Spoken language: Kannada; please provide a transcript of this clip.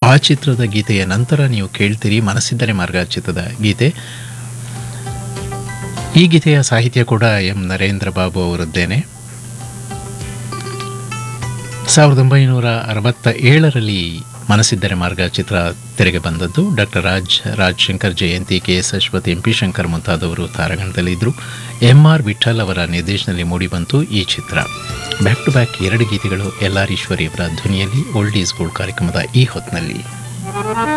ಆ ಚಿತ್ರದ ಗೀತೆಯ ನಂತರ ನೀವು ಕೇಳ್ತೀರಿ ಮನಸ್ಸಿದ್ದರೆ ಮಾರ್ಗ ಚಿತ್ರದ ಗೀತೆ ಈ ಗೀತೆಯ ಸಾಹಿತ್ಯ ಕೂಡ ಎಂ ನರೇಂದ್ರ ಬಾಬು ಅವರದ್ದೇನೆ ಸಾವಿರದ ಒಂಬೈನೂರ ಅರವತ್ತ ಏಳರಲ್ಲಿ ಮನಸ್ಸಿದ್ದರೆ ಮಾರ್ಗ ಚಿತ್ರ ತೆರೆಗೆ ಬಂದದ್ದು doctor Raj Raj Shankar Jayanthi K S Ashwath M P Shankar ಮುಂತಾದವರು ತಾರಾಗಣದಲ್ಲಿದ್ದರು ಎಂ ಆರ್ ವಿಠಲ್ ಅವರ ನಿರ್ದೇಶನದಲ್ಲಿ ಮೂಡಿಬಂತು ಈ ಚಿತ್ರ ಬ್ಯಾಕ್ ಟು ಬ್ಯಾಕ್ ಎರಡು ಗೀತೆಗಳು ಎಲ್ ಆರ್ ಈಶ್ವರಿ ಅವರ ಧ್ವನಿಯಲ್ಲಿ ಓಲ್ಡ್ ಈಸ್ ಗೋಲ್ಡ್ ಕಾರ್ಯಕ್ರಮದ ಈ ಹೊತ್ತಿನಲ್ಲಿ